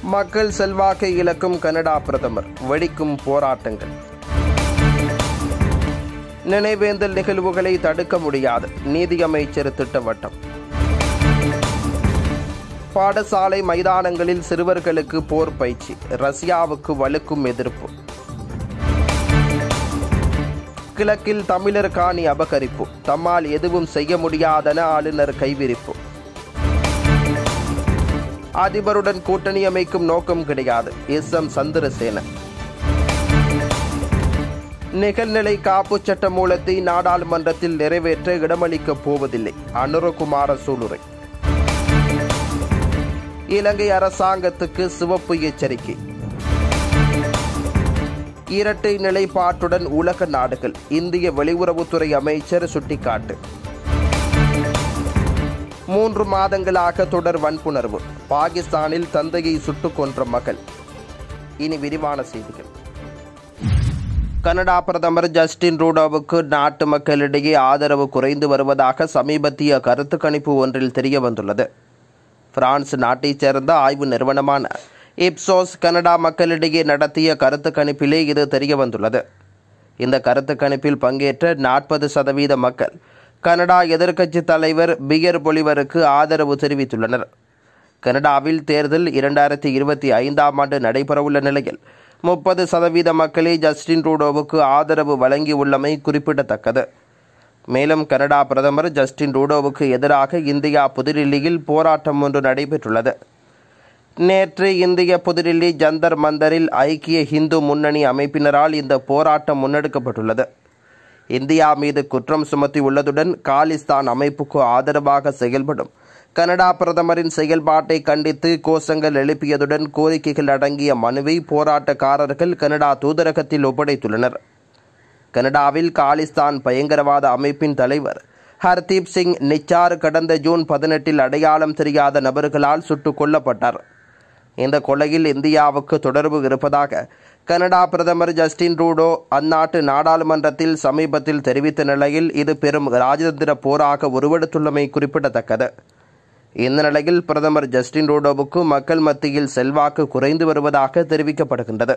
மக்கள் செல்வாக்கை இழக்கும் கனடா பிரதமர் வெடிக்கும் போராட்டங்கள் நினைவேந்தல் நிகழ்வுகளை தடுக்க முடியாது நீதியமைச்சர் திட்டவட்டம் பாடசாலை மைதானங்களில் சிறுவர்களுக்கு போர் பயிற்சி ரஷ்யாவுக்கு வலுக்கும் எதிர்ப்பு கிழக்கில் தமிழர் காணி அபகரிப்பு தம்மால் எதுவும் செய்ய முடியாதென ஆளுநர் கைவிரிப்பு அதிபருடன் கூட்டணி அமைக்கும் நோக்கம் கிடையாது எஸ் எம் சந்திரசேன நிகழ்நிலை காப்பு சட்ட மூலத்தை நாடாளுமன்றத்தில் நிறைவேற்ற இடமளிக்கப் போவதில்லை அனுரகுமார சூளுரை இலங்கை அரசாங்கத்துக்கு சிவப்பு எச்சரிக்கை இரட்டை நிலைப்பாட்டுடன் உலக நாடுகள் இந்திய வெளியுறவுத்துறை அமைச்சர் சுட்டிக்காட்டு மூன்று மாதங்களாக தொடர் வன்புணர்வு பாகிஸ்தானில் தந்தையை சுட்டுக் கொன்ற மகள் இனி விரிவான செய்திகள் கனடா பிரதமர் ஜஸ்டின் ரூடோவுக்கு நாட்டு மக்களிடையே ஆதரவு குறைந்து வருவதாக சமீபத்திய கருத்து கணிப்பு ஒன்றில் தெரிய வந்துள்ளது பிரான்ஸ் நாட்டைச் சேர்ந்த ஆய்வு நிறுவனமான இப்சோஸ் கனடா மக்களிடையே நடத்திய கருத்து கணிப்பிலே இது தெரிய வந்துள்ளது இந்த கருத்து கணிப்பில் பங்கேற்ற நாற்பது சதவீத மக்கள் கனடா எதிர்க்கட்சி தலைவர் பியர் பொலிவருக்கு ஆதரவு தெரிவித்துள்ளனர் கனடாவில் தேர்தல் இரண்டாயிரத்தி இருபத்தி ஐந்தாம் ஆண்டு நடைபெறவுள்ள நிலையில் முப்பது சதவீத மக்களே ஜஸ்டின் ரூடோவுக்கு ஆதரவு வழங்கியுள்ளமை குறிப்பிடத்தக்கது மேலும் கனடா பிரதமர் ஜஸ்டின் ரூடோவுக்கு எதிராக இந்தியா புதுடில்லியில் போராட்டம் ஒன்று நடைபெற்றுள்ளது நேற்று இந்திய புதுடில்லி ஜந்தர் மந்தரில் ஐக்கிய இந்து முன்னணி அமைப்பினரால் இந்த போராட்டம் முன்னெடுக்கப்பட்டுள்ளது இந்தியா மீது குற்றம் சுமத்தியுள்ளதுடன் காலிஸ்தான் அமைப்புக்கு ஆதரவாக செயல்படும் கனடா பிரதமரின் செயல்பாட்டை கண்டித்து கோஷங்கள் எழுப்பியதுடன் கோரிக்கைகள் அடங்கிய மனுவை போராட்டக்காரர்கள் கனடா தூதரகத்தில் ஒப்படைத்துள்ளனர் கனடாவில் காலிஸ்தான் பயங்கரவாத அமைப்பின் தலைவர் ஹர்தீப் சிங் நிச்சார் கடந்த ஜூன் பதினெட்டில் அடையாளம் தெரியாத நபர்களால் சுட்டுக் கொல்லப்பட்டார் இந்த கொலையில் இந்தியாவுக்கு தொடர்பு இருப்பதாக கனடா பிரதமர் ஜஸ்டின் ரூடோ அந்நாட்டு நாடாளுமன்றத்தில் சமீபத்தில் தெரிவித்த நிலையில் இது பெரும் ராஜதந்திர போராக உருவெடுத்துள்ளமை குறிப்பிடத்தக்கது இந்த நிலையில் பிரதமர் ஜஸ்டின் ரூடோவுக்கு மக்கள் மத்தியில் செல்வாக்கு குறைந்து வருவதாக தெரிவிக்கப்படுகின்றது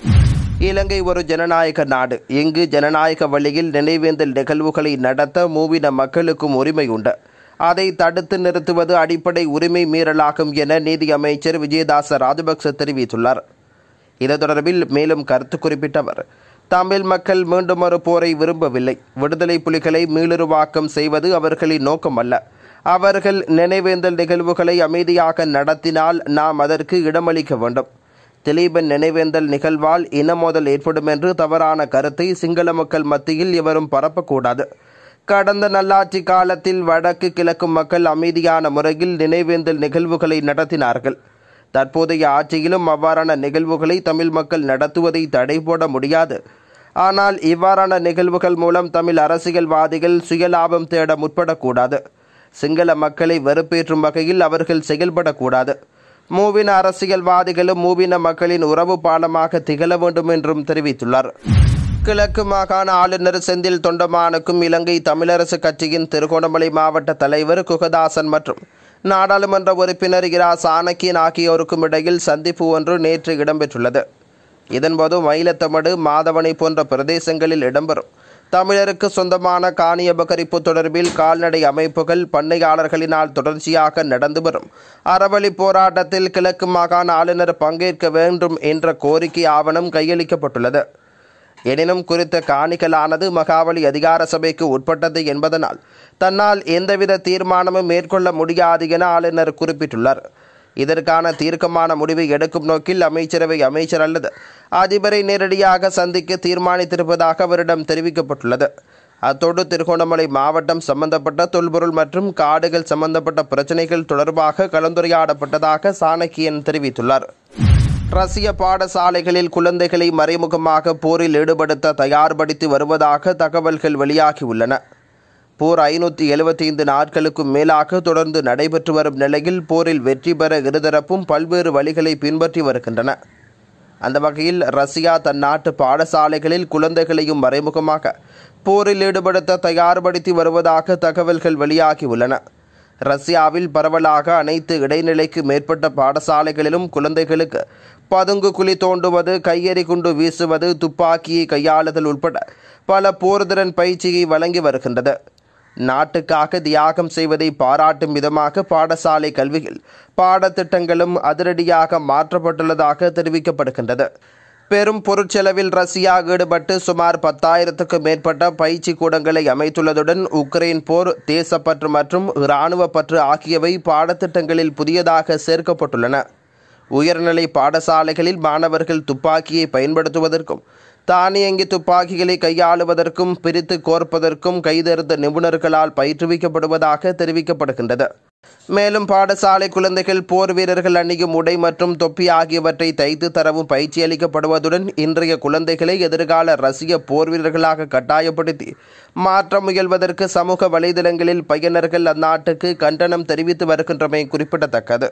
இலங்கை ஒரு ஜனநாயக நாடு இங்கு ஜனநாயக வழியில் நினைவேந்தல் நிகழ்வுகளை நடத்த மூவின மக்களுக்கும் உரிமை உண்டு அதை தடுத்து நிறுத்துவது அடிப்படை உரிமை மீறலாகும் என நீதி அமைச்சர் விஜயதாச ராஜபக்ச தெரிவித்துள்ளார் இது தொடர்பில் மேலும் கருத்து குறிப்பிட்ட அவர் தமிழ் மக்கள் மீண்டும் ஒரு போரை விரும்பவில்லை விடுதலை புலிகளை மீளுருவாக்கம் செய்வது அவர்களின் நோக்கம் அல்ல அவர்கள் நினைவேந்தல் நிகழ்வுகளை அமைதியாக நடத்தினால் நாம் அதற்கு இடமளிக்க வேண்டும் திலீபன் நினைவேந்தல் நிகழ்வால் இனமோதல் ஏற்படும் என்று தவறான கருத்தை சிங்கள மக்கள் மத்தியில் எவரும் பரப்பக்கூடாது கடந்த நல்லாட்சி காலத்தில் வடக்கு கிழக்கு மக்கள் அமைதியான முறையில் நினைவேந்தல் நிகழ்வுகளை நடத்தினார்கள் தற்போதைய ஆட்சியிலும் அவ்வாறான நிகழ்வுகளை தமிழ் மக்கள் நடத்துவதை தடை போட முடியாது ஆனால் இவ்வாறான நிகழ்வுகள் மூலம் தமிழ் அரசியல்வாதிகள் சுயலாபம் தேட முற்படக்கூடாது சிங்கள மக்களை வெறுப்பேற்றும் வகையில் அவர்கள் செயல்படக்கூடாது மூவின அரசியல்வாதிகளும் மூவின மக்களின் உறவு பாலமாக திகழ வேண்டும் என்றும் தெரிவித்துள்ளார் கிழக்கு மாகாண ஆளுநர் செந்தில் தொண்டமானுக்கும் இலங்கை தமிழரசு கட்சியின் திருகோணமலை மாவட்ட தலைவர் குகதாசன் மற்றும் நாடாளுமன்ற உறுப்பினர் இரா சாணக்கியன் ஆகியோருக்கும் இடையில் சந்திப்பு ஒன்று நேற்று இடம்பெற்றுள்ளது இதன்போது மயிலத்தமடு மாதவனை போன்ற பிரதேசங்களில் இடம்பெறும் தமிழருக்கு சொந்தமான காணி அபகரிப்பு தொடர்பில் கால்நடை அமைப்புகள் பண்ணையாளர்களினால் தொடர்ச்சியாக நடந்து வரும் அறவழி போராட்டத்தில் கிழக்கு மாகாண ஆளுநர் பங்கேற்க வேண்டும் என்ற கோரிக்கை ஆவணம் கையளிக்கப்பட்டுள்ளது எனினும் குறித்த காணிகளானது மகாவலி அதிகார சபைக்கு உட்பட்டது என்பதனால் தன்னால் எந்தவித தீர்மானமும் மேற்கொள்ள முடியாது என ஆளுநர் குறிப்பிட்டுள்ளார் இதற்கான தீர்க்கமான முடிவை எடுக்கும் நோக்கில் அமைச்சரவை அமைச்சர் அல்லது அதிபரை நேரடியாக சந்திக்க தீர்மானித்திருப்பதாக அவரிடம் தெரிவிக்கப்பட்டுள்ளது அத்தோடு திருகோணமலை மாவட்டம் சம்பந்தப்பட்ட தொல்பொருள் மற்றும் காடுகள் சம்பந்தப்பட்ட பிரச்சினைகள் தொடர்பாக கலந்துரையாடப்பட்டதாக சாணக்கியன் தெரிவித்துள்ளார் ரஷ்ய பாடசாலைகளில் குழந்தைகளை மறைமுகமாக போரில் ஈடுபடுத்த தயார்படுத்தி வருவதாக தகவல்கள் வெளியாகியுள்ளன போர் ஐநூற்றி எழுபத்தைந்து நாட்களுக்கும் மேலாக தொடர்ந்து நடைபெற்று வரும் நிலையில் போரில் வெற்றி பெற இருதரப்பும் பல்வேறு வழிகளை பின்பற்றி வருகின்றன அந்த வகையில் ரஷ்யா தன் நாட்டு பாடசாலைகளில் குழந்தைகளையும் மறைமுகமாக போரில் ஈடுபடுத்த தயார்படுத்தி வருவதாக தகவல்கள் வெளியாகியுள்ளன ரஷ்யாவில் பரவலாக அனைத்து இடைநிலைக்கு மேற்பட்ட பாடசாலைகளிலும் குழந்தைகளுக்கு பதுங்கு குழி தோண்டுவது கையெறி குண்டு வீசுவது துப்பாக்கியை கையாளுதல் உட்பட பல போர்திறன் பயிற்சியை வழங்கி வருகின்றது நாட்டுக்காக தியாகம் செய்வதை பாராட்டும் விதமாக பாடசாலை கல்வியில் பாடத்திட்டங்களும் அதிரடியாக மாற்றப்பட்டுள்ளதாக தெரிவிக்கப்படுகின்றது பெரும் பொருட்செலவில் ரஷ்யா ஈடுபட்டு சுமார் பத்தாயிரத்துக்கும் மேற்பட்ட பயிற்சி கூடங்களை அமைத்துள்ளதுடன் உக்ரைன் போர் தேசப்பற்று மற்றும் இராணுவ பற்று ஆகியவை பாடத்திட்டங்களில் புதியதாக சேர்க்கப்பட்டுள்ளன உயர்நிலை பாடசாலைகளில் மாணவர்கள் துப்பாக்கியை பயன்படுத்துவதற்கும் தானியங்கி துப்பாக்கிகளை கையாளுவதற்கும் பிரித்து கோர்ப்பதற்கும் கைதெறிந்த நிபுணர்களால் பயிற்றுவிக்கப்படுவதாக தெரிவிக்கப்படுகின்றது மேலும் பாடசாலை குழந்தைகள் போர் வீரர்கள் அணியும் உடை மற்றும் தொப்பி ஆகியவற்றை தைத்து தரவும் பயிற்சி அளிக்கப்படுவதுடன் இன்றைய குழந்தைகளை எதிர்கால ரஷ்ய போர் வீரர்களாக கட்டாயப்படுத்தி மாற்ற முயல்வதற்கு சமூக வலைதளங்களில் பயனர்கள் அந்நாட்டுக்கு கண்டனம் தெரிவித்து வருகின்றமை குறிப்பிடத்தக்கது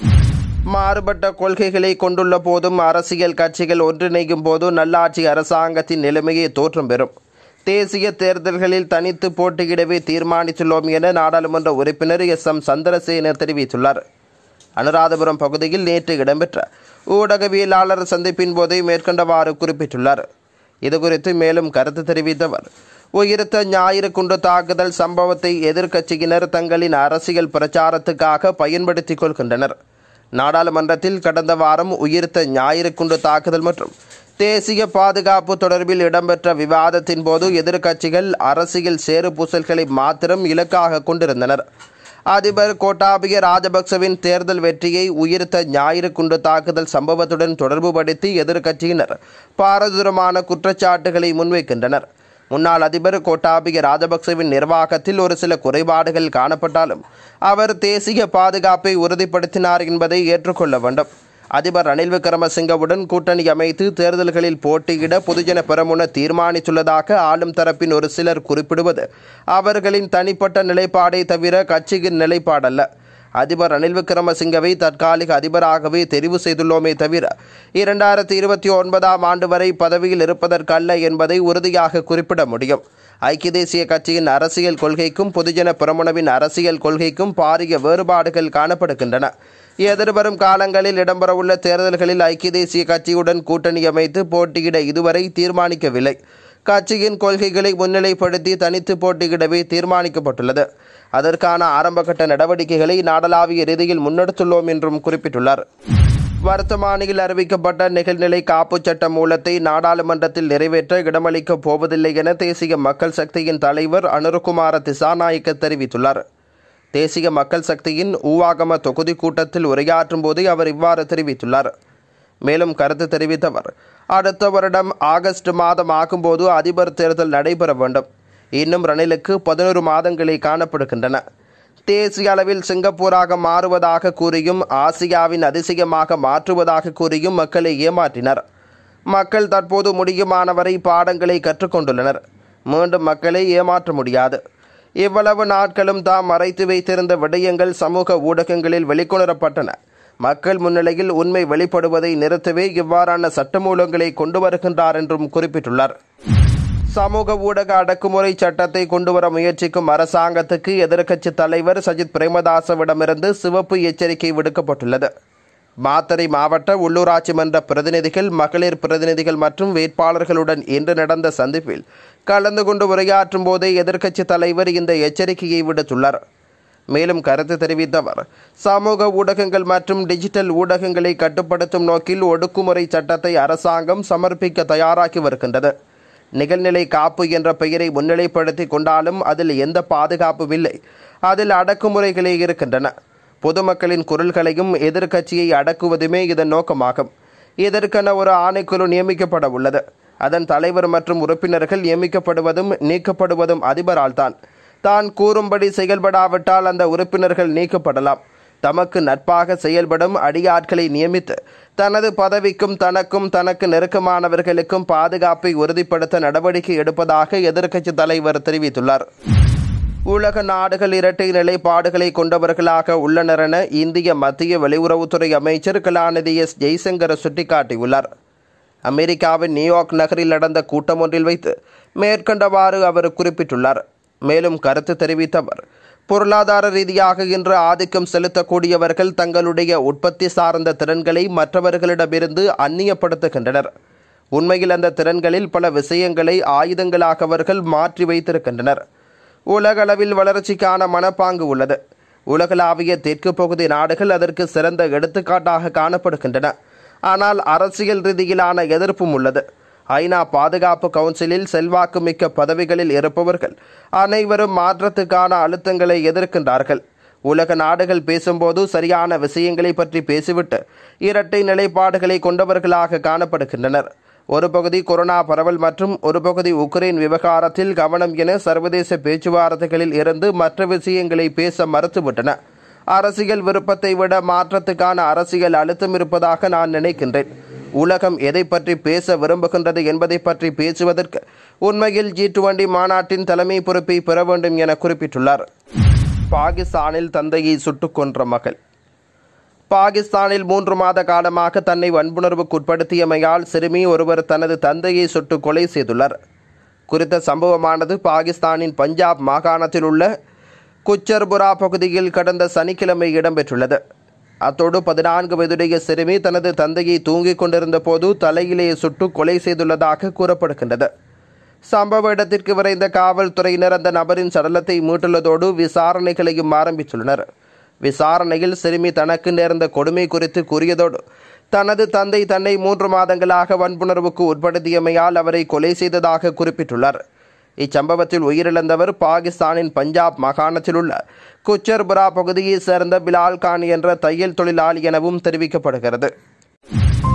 மாறுபட்ட கொள்கைகளை கொண்டுள்ள போதும் அரசியல் கட்சிகள் ஒன்றிணையும் போது நல்லாட்சி அரசாங்கத்தின் நிலைமையே தோற்றம் பெறும் தேசிய தேர்தல்களில் தனித்து போட்டியிடவே தீர்மானித்துள்ளோம் என நாடாளுமன்ற உறுப்பினர் எஸ் எம் சந்திரசேன தெரிவித்துள்ளார் அனுராதபுரம் பகுதியில் நேற்று இடம்பெற்ற ஊடகவியலாளர் சந்திப்பின் போதே மேற்கண்டவாறு குறிப்பிட்டுள்ளார் இதுகுறித்து மேலும் கருத்து தெரிவித்தவர் உயிர்த்த ஞாயிறு குண்டு தாக்குதல் சம்பவத்தை எதிர்க்கட்சியினர் தங்களின் அரசியல் பிரச்சாரத்துக்காக பயன்படுத்திக் கொள்கின்றனர் நாடாளுமன்றத்தில் கடந்த வாரம் உயிர்த்த ஞாயிறு குண்டு தாக்குதல் மற்றும் தேசிய பாதுகாப்பு தொடர்பில் இடம்பெற்ற விவாதத்தின் போது எதிர்க்கட்சிகள் அரசியல் சேறு பூசல்களை மாத்திரம் இலக்காக கொண்டிருந்தனர் அதிபர் கோட்டாபய ராஜபக்சவின் தேர்தல் வெற்றியை உயிர்த்த ஞாயிறு குண்டு தாக்குதல் சம்பவத்துடன் தொடர்புபடுத்தி எதிர்க்கட்சியினர் பாரதூரமான குற்றச்சாட்டுகளை முன்வைக்கின்றனர் முன்னாள் அதிபர் கோட்டாபய ராஜபக்சவின் நிர்வாகத்தில் ஒரு சில குறைபாடுகள் காணப்பட்டாலும் அவர் தேசிய பாதுகாப்பை உறுதிப்படுத்தினார் என்பதை ஏற்றுக்கொள்ள வேண்டும் அதிபர் ரணில் விக்ரமசிங்கவுடன் கூட்டணி அமைத்து தேர்தல்களில் போட்டியிட பொதுஜன பெரமுன தீர்மானித்துள்ளதாக ஆளும் தரப்பின் ஒரு சிலர் குறிப்பிடுவது அவர்களின் தனிப்பட்ட நிலைப்பாடை தவிர கட்சியின் நிலைப்பாடல்ல அதிபர் ரணில் விக்ரமசிங்கவை தற்காலிக அதிபராகவே தெரிவு செய்துள்ளோமே தவிர இரண்டாயிரத்தி இருபத்தி ஒன்பதாம் ஆண்டு வரை பதவியில் இருப்பதற்கல்ல என்பதை உறுதியாக குறிப்பிட முடியும் ஐக்கிய தேசிய கட்சியின் அரசியல் கொள்கைக்கும் பொதுஜன பிரமுனவின் அரசியல் கொள்கைக்கும் பாரிய வேறுபாடுகள் காணப்படுகின்றன எதிர்வரும் காலங்களில் இடம்பெறவுள்ள தேர்தல்களில் ஐக்கிய தேசிய கட்சியுடன் கூட்டணி அமைத்து போட்டியிட இதுவரை தீர்மானிக்கவில்லை கட்சியின் கொள்கைகளை முன்னிலைப்படுத்தி தனித்து போட்டியிடவே தீர்மானிக்கப்பட்டுள்ளது அதற்கான ஆரம்பகட்ட நடவடிக்கைகளை நாடளாவிய ரீதியில் முன்னெடுத்துள்ளோம் என்றும் குறிப்பிட்டுள்ளார் வர்த்தமானியில் அறிவிக்கப்பட்ட நிகழ்நிலை காப்புச் சட்ட மூலத்தை நாடாளுமன்றத்தில் நிறைவேற்ற இடமளிக்கப் போவதில்லை என தேசிய மக்கள் சக்தியின் தலைவர் அனுருகுமார திசாநாயக்க தெரிவித்துள்ளார் தேசிய மக்கள் சக்தியின் ஊவாகம தொகுதி கூட்டத்தில் உரையாற்றும் போது அவர் இவ்வாறு தெரிவித்துள்ளார் மேலும் கருத்து தெரிவித்தவர் அடுத்த வருடம் ஆகஸ்ட் மாதம் ஆகும்போது அதிபர் தேர்தல் நடைபெற வேண்டும் இன்னும் ரணிலுக்கு பதினோரு மாதங்களே காணப்படுகின்றன தேசிய அளவில் சிங்கப்பூராக மாறுவதாக கூறியும் ஆசியாவின் அதிசயமாக மாற்றுவதாக கூறியும் மக்களை ஏமாற்றினர் மக்கள் தற்போது முடியுமானவரை பாடங்களை கற்றுக்கொண்டுள்ளனர் மீண்டும் மக்களை ஏமாற்ற முடியாது இவ்வளவு நாட்களும் தாம் மறைத்து வைத்திருந்த விடயங்கள் சமூக ஊடகங்களில் வெளிக்கொணரப்பட்டன மக்கள் முன்னிலையில் உண்மை வெளிப்படுவதை நிறுத்தவே இவ்வாறான சட்டமூலங்களை கொண்டு வருகின்றார் என்றும் குறிப்பிட்டுள்ளார் சமூக ஊடக அடக்குமுறை சட்டத்தை கொண்டுவர முயற்சிக்கும் அரசாங்கத்துக்கு எதிர்க்கட்சி தலைவர் சஜித் பிரேமதாசவிடமிருந்து சிவப்பு எச்சரிக்கை விடுக்கப்பட்டுள்ளது மாத்தறை மாவட்ட உள்ளூராட்சி மன்ற பிரதிநிதிகள் மகளிர் பிரதிநிதிகள் மற்றும் வேட்பாளர்களுடன் இன்று நடந்த சந்திப்பில் கலந்து கொண்டு உரையாற்றும் போதே எதிர்க்கட்சி தலைவர் இந்த எச்சரிக்கையை விடுத்துள்ளார் மேலும் கருத்து தெரிவித்தவர் சமூக ஊடகங்கள் மற்றும் டிஜிட்டல் ஊடகங்களை கட்டுப்படுத்தும் நோக்கில் ஒடுக்குமுறை சட்டத்தை அரசாங்கம் சமர்ப்பிக்க தயாராகி வருகின்றது நிகழ்நிலை காப்பு என்ற பெயரை முன்னிலைப்படுத்தி கொண்டாலும் அதில் எந்த பாதுகாப்பும் இல்லை அதில் அடக்குமுறைகளே இருக்கின்றன பொதுமக்களின் குரல்களையும் எதிர்க்கட்சியை அடக்குவதுமே இதன் நோக்கமாகும் இதற்கென ஒரு ஆணைக்குழு நியமிக்கப்பட உள்ளது அதன் தலைவர் மற்றும் உறுப்பினர்கள் நியமிக்கப்படுவதும் நீக்கப்படுவதும் அதிபரால் தான் தான் கூறும்படி செயல்படாவிட்டால் அந்த உறுப்பினர்கள் நீக்கப்படலாம் தமக்கு நட்பாக செயல்படும் அடியாட்களை நியமித்து தனது பதவிக்கும் தனக்கும் தனக்கு நெருக்கமானவர்களுக்கும் பாதுகாப்பை உறுதிப்படுத்த நடவடிக்கை எடுப்பதாக எதிர்க்கட்சி தலைவர் தெரிவித்துள்ளார் உலக நாடுகள் இரட்டை நிலைப்பாடுகளை கொண்டவர்களாக உள்ளனர் என இந்திய மத்திய வெளியுறவுத்துறை அமைச்சர் கலாநிதி எஸ் ஜெய்சங்கர் சுட்டிக்காட்டியுள்ளார் அமெரிக்காவின் நியூயார்க் நகரில் நடந்த கூட்டம் ஒன்றில் வைத்து மேற்கண்டவாறு அவர் குறிப்பிட்டுள்ளார் மேலும் கருத்து தெரிவித்தவர் பொருளாதார ரீதியாக இன்று ஆதிக்கம் செலுத்தக்கூடியவர்கள் தங்களுடைய உற்பத்தி சார்ந்த திறன்களை மற்றவர்களிடமிருந்து அந்நியப்படுத்துகின்றனர் உண்மையில் அந்த திறன்களில் பல விஷயங்களை ஆயுதங்களாக அவர்கள் மாற்றி வைத்திருக்கின்றனர் உலகளவில் வளர்ச்சிக்கான மனப்பாங்கு உள்ளது உலகளாவிய தெற்கு பகுதி நாடுகள் அதற்கு சிறந்த எடுத்துக்காட்டாக காணப்படுகின்றன ஆனால் அரசியல் ரீதியிலான எதிர்ப்பும் உள்ளது ஐநா பாதுகாப்பு கவுன்சிலில் செல்வாக்குமிக்க பதவிகளில் இருப்பவர்கள் அனைவரும் மாற்றத்துக்கான அழுத்தங்களை எதிர்க்கின்றார்கள் உலக நாடுகள் பேசும்போது சரியான விஷயங்களை பற்றி பேசிவிட்டு இரட்டை நிலைப்பாடுகளை கொண்டவர்களாக காணப்படுகின்றனர் ஒரு பகுதி கொரோனா பரவல் மற்றும் ஒரு பகுதி உக்ரைன் விவகாரத்தில் கவனம் என சர்வதேச பேச்சுவார்த்தைகளில் இருந்து மற்ற விஷயங்களை பேச மறுத்துவிட்டன அரசியல் விருப்பத்தை விட மாற்றத்துக்கான அரசியல் அழுத்தம் இருப்பதாக நான் நினைக்கின்றேன் உலகம் எதை பற்றி பேச விரும்புகின்றது என்பதை பற்றி பேசுவதற்கு உண்மையில் ஜி டுவெண்டி மாநாட்டின் தலைமை பொறுப்பை பெற வேண்டும் என குறிப்பிட்டுள்ளார் பாகிஸ்தானில் தந்தையை சுட்டுக் கொன்ற மகள் பாகிஸ்தானில் மூன்று மாத காலமாக தன்னை வன்புணர்வுக்குட்படுத்தியமையால் சிறுமி ஒருவர் தனது தந்தையை சுட்டு கொலை செய்துள்ளார் குறித்த சம்பவமானது பாகிஸ்தானின் பஞ்சாப் மாகாணத்தில் உள்ள குச்சர்புரா பகுதியில் கடந்த சனிக்கிழமை இடம்பெற்றுள்ளது அத்தோடு பதினான்கு வயதுடைய சிறுமி தனது தந்தையை தூங்கிக் கொண்டிருந்த போது தலையிலே சுட்டு கொலை செய்துள்ளதாக கூறப்படுகின்றது சம்பவ இடத்திற்கு விரைந்த காவல்துறையினர் அந்த நபரின் சடலத்தை மீட்டுள்ளதோடு விசாரணைகளையும் ஆரம்பித்துள்ளனர் விசாரணையில் சிறுமி தனக்கு நேர்ந்த கொடுமை குறித்து கூறியதோடு தனது தந்தை தன்னை மூன்று மாதங்களாக வன்புணர்வுக்கு உட்படுத்தியமையால் அவரை கொலை செய்ததாக குறிப்பிட்டுள்ளார் இச்சம்பவத்தில் உயிரிழந்தவர் பாகிஸ்தானின் பஞ்சாப் மாகாணத்தில் உள்ள குச்சர்புரா பகுதியைச் சேர்ந்த பிலால் கான் என்ற தையல் தொழிலாளி எனவும் தெரிவிக்கப்படுகிறது